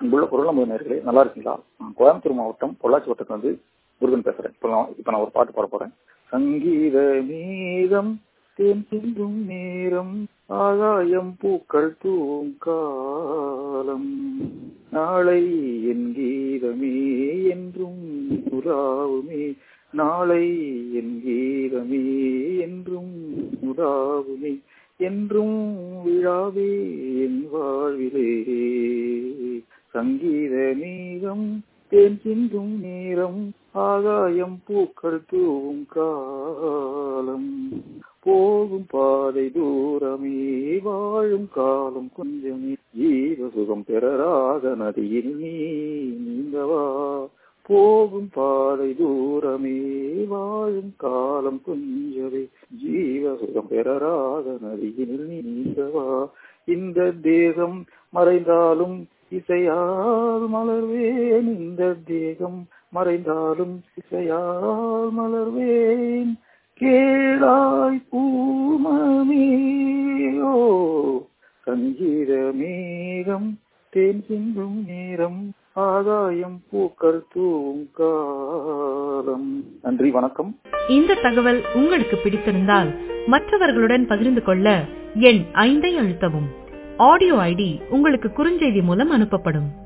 அன்புள்ள குரல் நேர்களே நல்லா இருக்கீங்களா நான் கோயம்புத்தூர் மாவட்டம் பொள்ளாச்சி வட்டத்துல வந்து முருகன் பேசுறேன் இப்போ நான் இப்போ நான் ஒரு பாட்டு பாட போறேன் சங்கீத மேகம் தேன் சிந்தும் நேரம் ஆகாயம் பூக்கள் தூவும் காலம் நாளை என் கீதமே என்றும் உலாவுமே நாளை என் கீதமே என்றும் உலாவுமே என்றும் விழாவே என் வாழ்விலே சங்கீத மேகம் தேன் சிந்தும் நேரம் ஆகாயம் பூக்கள் தூவும் காலம் போகும் பாதை தூரமே வாழும் காலம் கொஞ்சமே ஜீவ சுகம் பெறராக நதியில் நீ நீந்தவா போகும் பாதை தூரமே வாழும் காலம் கொஞ்சமே ஜீவ சுகம் பெறராக நதியில் நீ நீந்தவா இந்த தேகம் மறைந்தாலும் இசையால் மலர்வேன் இந்த தேகம் மறைந்தாலும் இசையால் மலர்வேன் கேளாய் பூமமேயோ சங்கீத மேகம் தேன் சிந்தும் நேரம் ஆகாயம் பூக்கள் தூவும் காலம் நன்றி வணக்கம் இந்த தகவல் உங்களுக்கு பிடித்திருந்தால் மற்றவர்களுடன் பகிர்ந்து கொள்ள எண் ஐந்தை அழுத்தவும் ஆடியோ ஐடி உங்களுக்கு குறுஞ்செய்தி மூலம் அனுப்பப்படும்